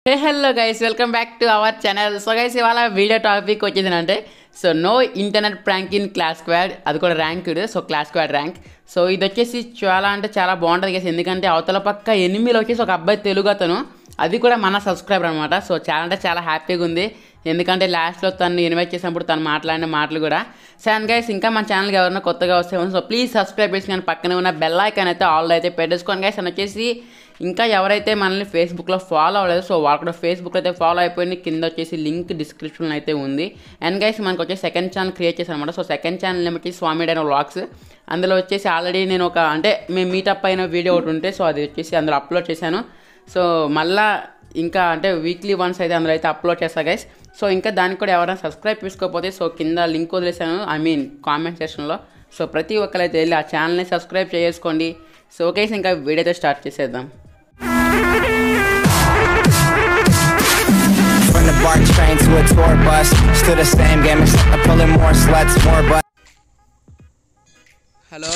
Hey hello guys welcome back to our channel so guys ఇవాళ video topic వచ్చేది అంటే so no internet prank in class squad అది కూడా ranked so class squad rank so ఇది వచ్చేసి చాలా అంటే చాలా బాగుంటుంది గైస్ ఎందుకంటే అవతల పక్క ఎనిమిదిలో వచ్చేసి ఒక అబ్బాయి తెలుగు అతను అది కూడా మన సబ్స్క్రైబర్ అనమాట సో చాలా అంటే చాలా హ్యాపీగా ఉంది ఎందుకంటే లాస్ట్లో తను ఇన్వైట్ చేసినప్పుడు తను మాట్లాడిన మాటలు కూడా సో అండ్ గైస్ ఇంకా మన ఛానల్కి ఎవరైనా కొత్తగా వస్తే సో ప్లీజ్ సబ్స్క్రైబ్ చేసి కానీ పక్కనే ఉన్న బెల్ ఐకాన్ అయితే ఆల్ అయితే పెట్టేసుకోండి గైస్ అని వచ్చేసి ఇంకా ఎవరైతే మనల్ని ఫేస్బుక్లో ఫాలో అవ్వలేదు సో వాళ్ళు కూడా ఫేస్బుక్ అయితే ఫాలో అయిపోయింది కింద వచ్చేసి లింక్ డిస్క్రిప్షన్లో అయితే ఉంది అండ్ గైస్ మనకు వచ్చేసి సెకండ్ ఛానల్ క్రియేట్ చేశాను అనమాట సో సెకండ్ ఛానల్ నేమ్ వచ్చేసి స్వామి డైన వ్లాగ్స్ అందులో వచ్చేసి ఆల్రెడీ నేను ఒక అంటే మేము మీటప్ అయిన వీడియో ఒకటి ఉంటే సో అది వచ్చేసి అందులో అప్లోడ్ చేశాను సో మళ్ళా ఇంకా అంటే వీక్లీ వన్స్ అయితే అందులో అయితే అప్లోడ్ చేస్తా గైస్ సో ఇంకా దానికి కూడా ఎవరైనా సబ్స్క్రైబ్ చేసుకోకపోతే సో కింద లింక్ వదిలేసాను ఐ మీన్ కామెంట్ సెక్షన్లో సో ప్రతి ఒక్కరైతే వెళ్ళి ఆ ఛానల్ని సబ్స్క్రైబ్ చేసుకోండి సో ఓకే ఇంకా వీడియో అయితే స్టార్ట్ చేసేద్దాం From the BART train to a tour bus, still the same game, except I'm pulling more sluts, more butts. Hello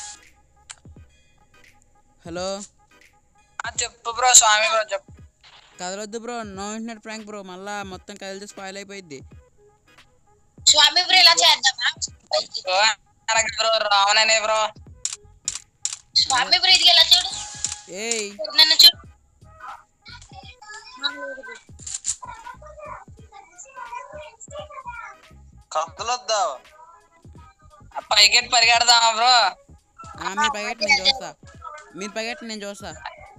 hello ఆ, చెప్పు బ్రో స్వామి బ్రో చెప్పు కదలొద్దు bro no internet prank bro మళ్ళా మొత్తం కదిలితే స్పాయిల్ అయిపోయింది స్వామి బ్రో ఇలా చేద్దామా ఓ, అనకు బ్రో రావణనే బ్రో స్వామి బ్రో ఇది ఇలా చూడు ఏయ్ నన్ను చూడు కదలొద్దా పైకెట్ పరిగెడదామా బ్రో ఆ, మీరు పరిగెట్టి నేను చూస్తా మీరు పరిగెట్టి నేను చూస్తా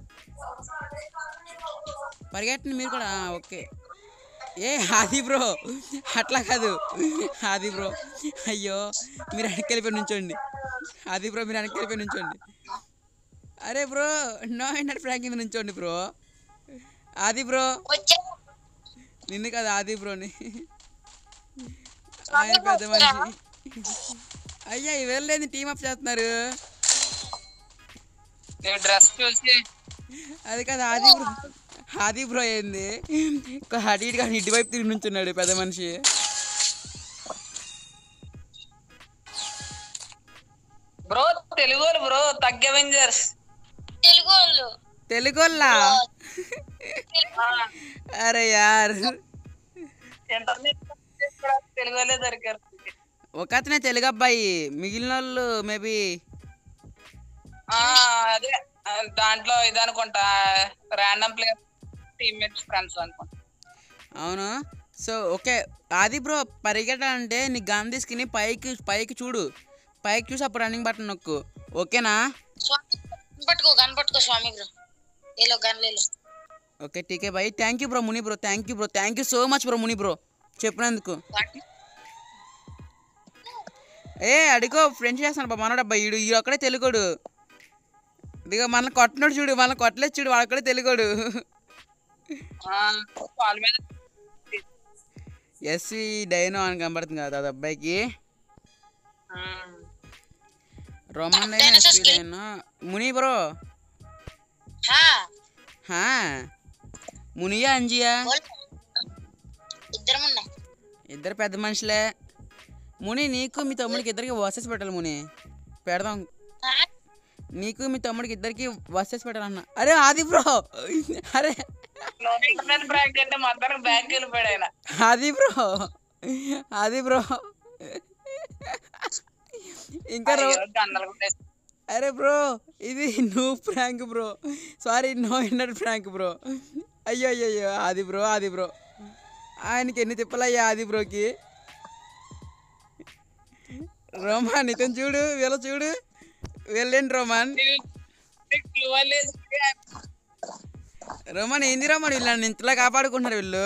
పరిగెట్టండి మీరు కూడా ఆ, ఓకే ఏ ఆది బ్రో అట్లా కాదు ఆది బ్రో అయ్యో మీరు వెనక్కి వెళ్ళిపోయి నుంచోండి ఆది బ్రో మీరు వెనక్కి వెళ్ళిపోయి నుంచోండి అరే బ్రో నో ఇంటర్ ఫ్రాంకింగ్ నుంచోండి బ్రో ఆది బ్రో వచ్చా నిన్ను కాదు ఆది బ్రోని ఆయన పెద్ద మనిషి అయ్యా ఈ వెళ్ళలేదు టీమ్ అప్ చేస్తున్నారు నీ డ్రెస్ చూసి అది కాదు ఆది బ్రో ఆది బ్రో ఏంది అటు ఇటు కానీ ఇటువైపు తిరిగి నుంచున్నాడు పెద్ద మనిషి బ్రో తెలుగు బ్రో తగ్గ అవెంజర్స్ తెలుగు వాళ్ళు తెలుగోళ్ళా అరే యార్ ఇంటర్నెట్ తెలుగు వాళ్ళే దొరికారు ఒక అతనే తెలుగు అబ్బాయి మిగిలిన వాళ్ళు మేబీ ఆ, అదే ఆ, దాంట్లో ఇది అనుకుంటా ర్యాండమ్ ప్లేయర్ టీమ్మేట్స్ ఫ్రెండ్స్ అనుకుంటా అవును సో ఓకే ఆది బ్రో పరిగెట్టాలంటే నీ గన్ తీసుకుని పైకి పైకి చూడు పైకి చూసి అప్పుడు రన్నింగ్ బటన్ నొక్కు ఓకేనా స్వామి గన్ పట్టుకో గన్ పట్టుకో స్వామి బ్రో ఏలో గన్ లేలో ఓకే టీకే bye thank you bro Muni bro thank you bro thank you so much bro Muni bro చెప్పినందుకు ఏ అడిగో ఫ్రెండ్స్ చేస్తాను బా మనోడు అబ్బాయి ఈడు ఈ ఒక్కడే తెలుగుడు ఇదిగో మన కొట్టనోడు చూడు మన కొట్టలేదు చూడు వాడు ఒక్కడే తెలుగుడు ఆ, వాళ్ళ మీద ఎస్వి డైనో అని కనబడుతుంది కదా అది అబ్బాయికి ఉమ్. Roman dino SV dino Muni bro హా హా మునియా అంజియా బోల్ ఇద్దరం ఉన్నాం ఇద్దరు పెద్ద మనుషులే ముని నీకు మీ తమ్ముడికి ఇద్దరికి వర్సెస్ పెట్టాలి ముని పెడదాం హా? నీకు మీ తమ్ముడికి ఇద్దరికి వర్సెస్ పెట్టాలన్న అరే ఆది బ్రో అరే నో ఇంటర్నెట్ బ్రాంక్ అంటే మొత్తానికి బ్యాంక్ వెళ్ళిపోయాడు ఆయన ఆది బ్రో ఆది బ్రో ఇంకా రో అయ్యో, గందలు కొట్టేసి. అరే బ్రో ఇది నువ్వు prank bro sorry no inter prank bro అయ్యో అయ్యో అయ్యో ఆది బ్రో ఆది బ్రో ఆయనకి ఎన్ని తిప్పలయ్యా ఆది బ్రోకి రోమాన్ ఇతను చూడు వీళ్ళ చూడు వీళ్ళేంటి రోమాన్ నీకు- నీకు clue లేదు. రోమాన్ ఏంది రోమాన్ వీళ్ళు నన్ను ఇంతలా కాపాడుకుంటున్నారు వీళ్ళు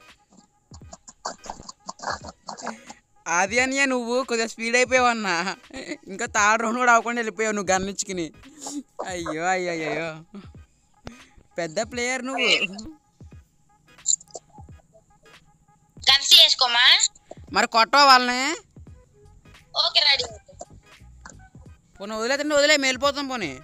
అది అనియా నువ్వు కొద్దిగా స్పీడ్ అయిపోయావన్నా ఇంకా థర్డ్ రౌండ్ కూడా అవ్వకుండా వెళ్ళిపోయావు నువ్వు గన్నిచ్చుకుని అయ్యో అయ్యో అయ్యో పెద్ద ప్లేయర్ నువ్వు గన్స్ చేసుకోమా మరి కొట్టవా వాళ్ళని ఓకే రెడీ పోనీ వదిలేదండి వదిలే వెళ్ళిపోతాం పోనీ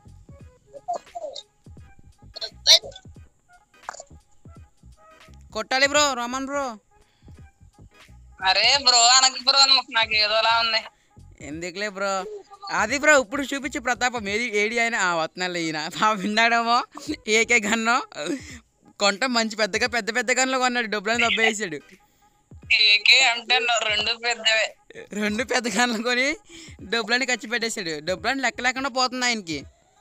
కొట్టాలి బ్రో రోమన్ బ్రో అరే బ్రో అనకు బ్రో నాకు ఏదోలా ఉంది ఎందుకులే బ్రో అది బ్రో ఇప్పుడు చూపించు ప్రతాపం ఏది ఏడి అయినా ఆ వత్నాలు ఈయన విన్నాడేమో ఏకే గన్నో కొంట మంచి పెద్దగా పెద్ద పెద్ద గన్లో కొన్నాడు డబ్బులని దబ్బేసాడు కేకే అంటే నా- రెండు పెద్దవే రెండు పెద్ద గన్లు కొని డబ్బులని ఖర్చు పెట్టేశాడు డబ్బులని లెక్క లేకుండా పోతుంది ఆయనకి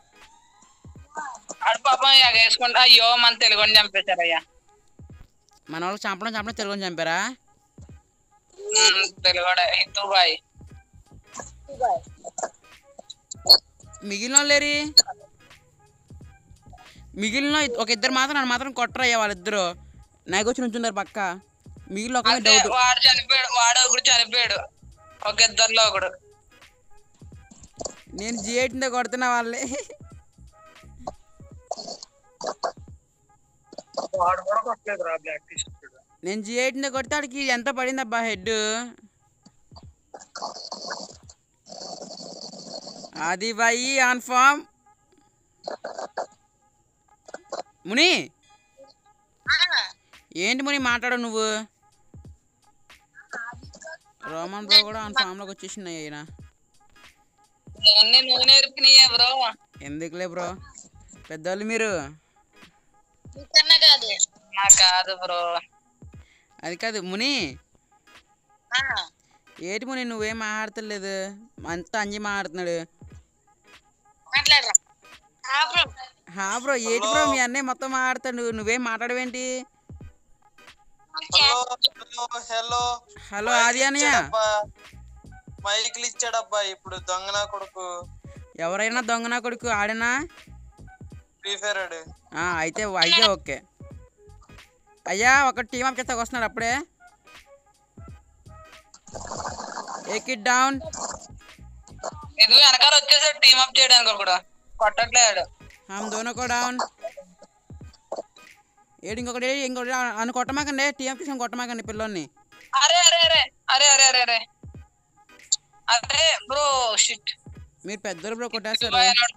ఆడు పాపం ఇక వేసుకుంటా అయ్యో మన తెలుగుని చంపేశారు అయ్యా మన వాళ్ళకి చంపడం చంపడం తెలుగుని చంపారా తెలుగుడే హిందూ బాయ్ మిగిలిన వాళ్ళు లేరి మిగిలిన ఒక ఇద్దరు మాత్రం నన్ను మాత్రం కొట్టరయ్యా వాళ్ళిద్దరు నాకు వచ్చి నుంచున్నారు పక్క మిగిలిన ఒక అదే డౌట్ వాడు చనిపోయాడు వాడు ఒకడు చనిపోయాడు ఒక ఇద్దరిలో ఒకడు నేను జీ ఎయిట్తో కొడుతున్నా వాళ్ళే వాడు కూడా కొట్టలేదు రా బ్లాక్ టీ షర్ట్ నేను జీ ఎయిట్తో కొడితే వాడికి ఎంత పడింది అబ్బా హెడ్ అది బాయి ఆన్ ఫామ్ ముని ఏంటి ముని మాట్లాడు నువ్వు రోమన్ బ్రో కూడా ఆన్ ఫామ్లోకి వచ్చేసినాయి అయినా అన్ని నువ్వు నేర్పినయే బ్రో ఎందుకులే బ్రో పెద్దవాళ్ళు మీరు నీకన్నా కాదు నా కాదు బ్రో అది కాదు ముని ఆ, ఏటి ముని నువ్వేం మాట్లాడతలేదు అంతా అంజి మాట్లాడుతున్నాడు మాట్లాడరా ఆ, బ్రో. హా బ్రో ఏటి బ్రో మీ అన్నయ్య మొత్తం మాట్లాడతాడు నువ్వేం మాట్లాడవేంటి hello hello hello hello Adi అన్నయ్య ఇచ్చాడబ్బా. మైకులు ఇచ్చాడబ్బా ఇప్పుడు దొంగ నా కొడుకు ఎవరైనా దొంగ నా కొడుకు ఆడినా ఫ్రీ ఫైర్ ఆడు ఆ, అయితే అయితే ఓకే అయ్యా ఒక టీం అప్ చేస్తాకు వస్తున్నాడు అప్పుడే ఏక్ ఇట్ డౌన్ ఇది వెనకాల వచ్చేసాడు టీమ్ అప్ చేయడానికి కూడా కొట్టట్లేడు హమ్ దోనో కో డౌన్ ఏడు ఇంకొకటి ఇంకొకటి అని కొట్టమాకండి టీం అప్ చేసాం కొట్టమాకండి పిల్లోని అరే అరే అరే అరే అరే అరే అరే అరే బ్రో షిట్ మీరు పెద్దలు బ్రో కొట్టేస్తారు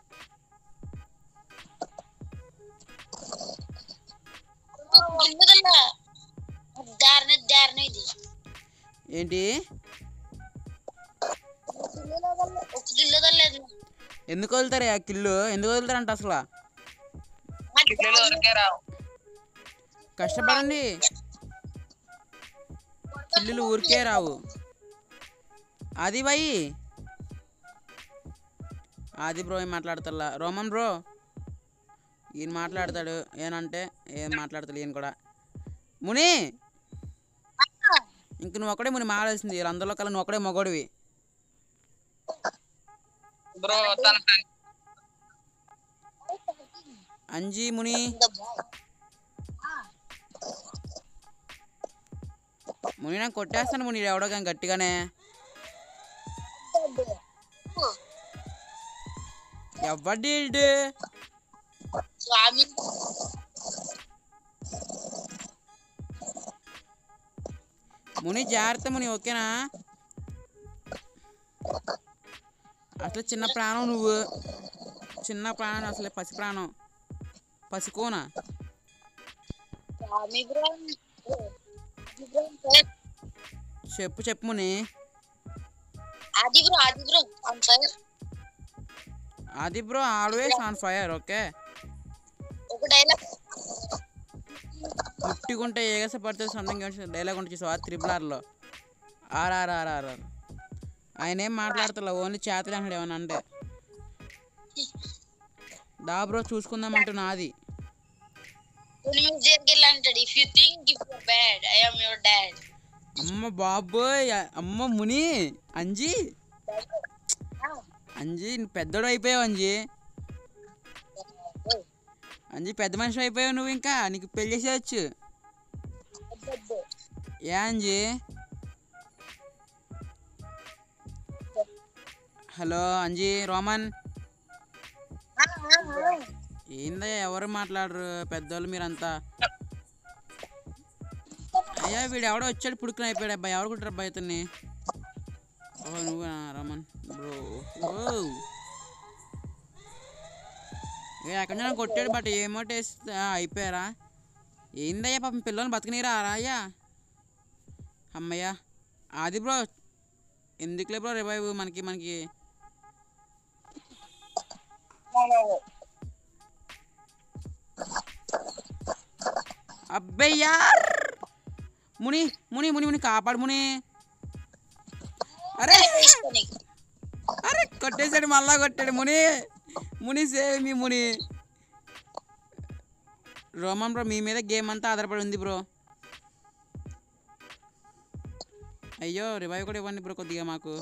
గిల్లుదల్లా దారిన దారిన ఇది ఏంటి ఒక గిల్లుదల్లేదు ఎందుకు వదులుతారు ఆ కిల్లు ఎందుకు వదులుతారంట అసలు కిడ్నీలు దొరికే రావు కష్టపడండి కిల్లులు ఊరికే రావు అది బై ఆది బ్రో ఏం మాట్లాడతల్లా రోమన్ బ్రో ఈయన మాట్లాడతాడు ఏనంటే ఏం మాట్లాడతాడు ఈయన కూడా ముని ఇంక నువ్వు ఒకడే ముని మాట్లాడాల్సింది వీళ్ళందరిలో కల్లా నువ్వు ఒకడే మొగోడివి బ్రో తన friend అంజీ ముని ముని నాకు కొట్టేస్తాను ముని ఎవడో కానీ గట్టిగానే ఎవడ్డి ఈడు? స్వామి ముని జాగ్రత్త ముని ఓకేనా అసలు చిన్న ప్రాణం నువ్వు చిన్న ప్రాణం అసలే పసి ప్రాణం పసికోన స్వామి బ్రో చెప్పు చెప్పు ముని ఆది బ్రో ఆది బ్రో అవును సార్ అది bro always on fire okay ఒక డైలాగ్ ముట్టిగుంటే ఏగస పడితే సంథింగ్ డైలాగ్ ఉంటుంది చూసావా త్రిబుల్ ఆర్లో ఆర్ఆర్ఆర్ఆర్ ఆయన ఏం మాట్లాడతలే ఓన్లీ చేతలు అంటాడు ఏమన్నా అంటే దా బ్రో చూసుకుందామంటూ నాది కొన్ని మ్యూజియం కి అంటాడు if you think if you bad I am your dad అమ్మ బాబోయ్ అమ్మ ముని అంజీ అంజీ నువ్వు పెద్దోడు అయిపోయావు అంజీ అంజీ పెద్ద మనిషి అయిపోయావు నువ్వు ఇంకా నీకు పెళ్లి చేసేయచ్చు ఏ అంజీ హలో అంజీ రోమన్ ఏందయ్యా ఎవరు మాట్లాడరు పెద్దోళ్ళు మీరంతా అయ్యా వీడు ఎవడో వచ్చాడు పుడుకుని అయిపోయాడు అబ్బాయి ఎవరు కుట్టారు అబ్బాయి ఇతన్ని ఓ నువ్వు రమన్ బ్రో ఓ ఏ ఎక్కడి నుంచి కొట్టాడు బట్ ఏమో టేస్ట్ అయిపోయారా ఏందయ్యా పాపం పిల్లల్ని బతకనీరా అయ్యా అమ్మయ్యా అది బ్రో ఎందుకులే బ్రో రివైవ్ మనకి మనకి అబ్బయ్యార్ ముని ముని ముని ముని కాపాడు ముని అరే అరే కొట్టేశాడు మళ్ళా కొట్టాడు ముని ముని సేవ్ మీ ముని రోమన్ బ్రో మీ మీద గేమ్ అంతా ఆధారపడి ఉంది బ్రో అయ్యో రివైవ్ కూడా ఇవ్వండి బ్రో కొద్దిగా మాకు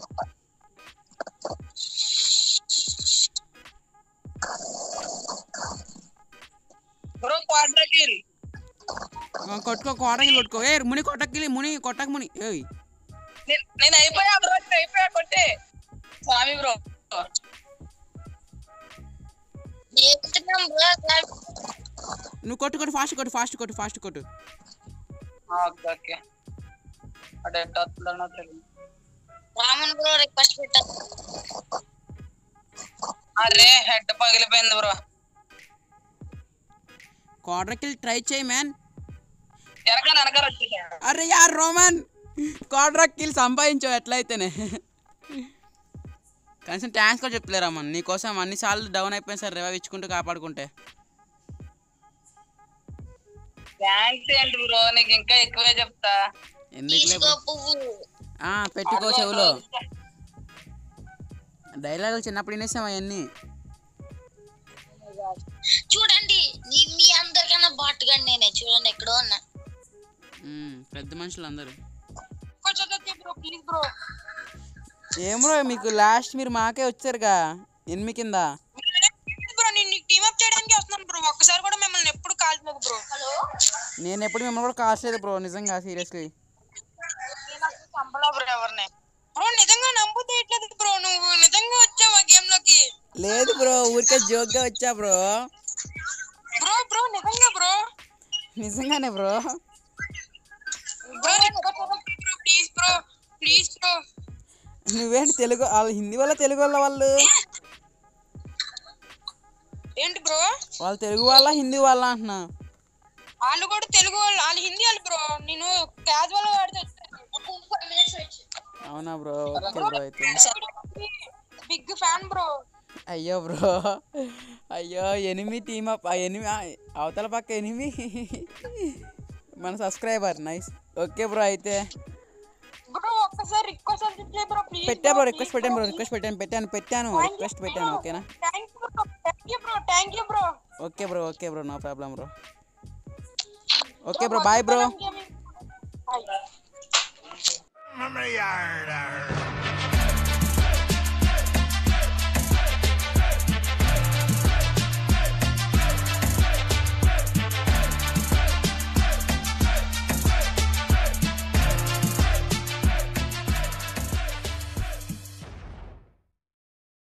బ్రో క్వాడ్రా కిల్ ఆ, కొట్టుకో కోటకి కొట్టుకో ఏ ముని కొట్టకి ముని కొట్టక ముని ఏయ్ నేను అయిపోయా బ్రో నేను అయిపోయా కొట్టే స్వామి బ్రో చెప్తున్నాం బ్రో నువ్వు కొట్టు కొట్టు ఫాస్ట్ కొట్టు ఫాస్ట్ కొట్టు ఫాస్ట్ కొట్టు ఓకే ఓకే అటు ఎట్ట వస్తుందో తెలియదు రామన్ బ్రో రిక్వెస్ట్ పెట్టా అరే హెడ్ పగిలిపోయింది బ్రో కోటకి ట్రై చేయి మ్యాన్ వెనకాల వెనకాల వచ్చేసా అరే యార్ రోమన్ కోడ్రా కిల్ సంపాదించావు ఎట్లయితేనే కనీసం థ్యాంక్స్ కూడా చెప్పలేరా మన నీకోసం అన్నిసార్లు డౌన్ అయిపోయిన సార్ రివైవ్ ఇచ్చుకుంటూ కాపాడుకుంటే థ్యాంక్స్ ఏంటి బ్రో నీకు ఇంకా ఎక్కువే చెప్తా ఎందుకులే తీసుకో పువ్వు ఆ, పెట్టుకో చెవులో డైలాగులు చిన్నప్పుడు వినేసాం అవన్నీ చూడండి నీ మీ అందరికన్నా బాటుగా నేనే చూడండి ఎక్కడో ఉన్నా ఉమ్, పెద్ద మనుషులు అందరూ కొంచెం బ్రో ప్లీజ్ బ్రో ఏమో మీకు లాస్ట్ మీరు మాకే వచ్చారుగా ఎనిమిది కింద బ్రో నేను నీకు టీమ్ అప్ చేయడానికి వస్తున్నాను బ్రో ఒక్కసారి కూడా మిమ్మల్ని ఎప్పుడు కాల్చలేదు బ్రో హలో నేను ఎప్పుడు మిమ్మల్ని కూడా కాస్ట్లేదు బ్రో నిజంగా సీరియస్లీ నేను అసలు చంపలా బ్రో ఎవరిని బ్రో నిజంగా నమ్ముతేయట్లేదు బ్రో నువ్వు నిజంగా వచ్చావా గేమ్ లోకి లేదు బ్రో ఊరికే జోక్గా వచ్చా బ్రో బ్రో బ్రో నిజంగా బ్రో నిజంగానే bro bro bro please bro please bro నువ్వేంటి తెలుగు వాళ్ళు హిందీ వాళ్ళ తెలుగు వాళ్ళ వాళ్ళు ఏంటి బ్రో వాళ్ళు తెలుగు వాళ్ళ హిందీ వాళ్ళ అంటున్నా వాళ్ళు కూడా తెలుగు వాళ్ళు వాళ్ళు హిందీ వాళ్ళు బ్రో నేను క్యాజువల్ గా ఆడితే ఫైవ్ మినిట్స్ వచ్చి అవునా బ్రో ఓకే బ్రో అయితే బిగ్ ఫ్యాన్ బ్రో అయ్యో బ్రో అయ్యో ఎనిమి టీమ్ అప్ ఎనిమి ఆ, అవతల పక్క ఎనిమి మన సబ్స్క్రైబర్ నైస్ ఓకే బ్రో అయితే బ్రో ఒక్కసారి రిక్వెస్ట్ చేయి బ్రో ప్లీజ్ పెట్టా బ్రో రిక్వెస్ట్ పెట్టాను బ్రో రిక్వెస్ట్ పెట్టాను పెట్టాను పెట్టాను రిక్వెస్ట్ పెట్టాను ఓకేనా thank you bro thank you bro thank you bro okay bro okay bro no problem bro okay bro bye bro Bye.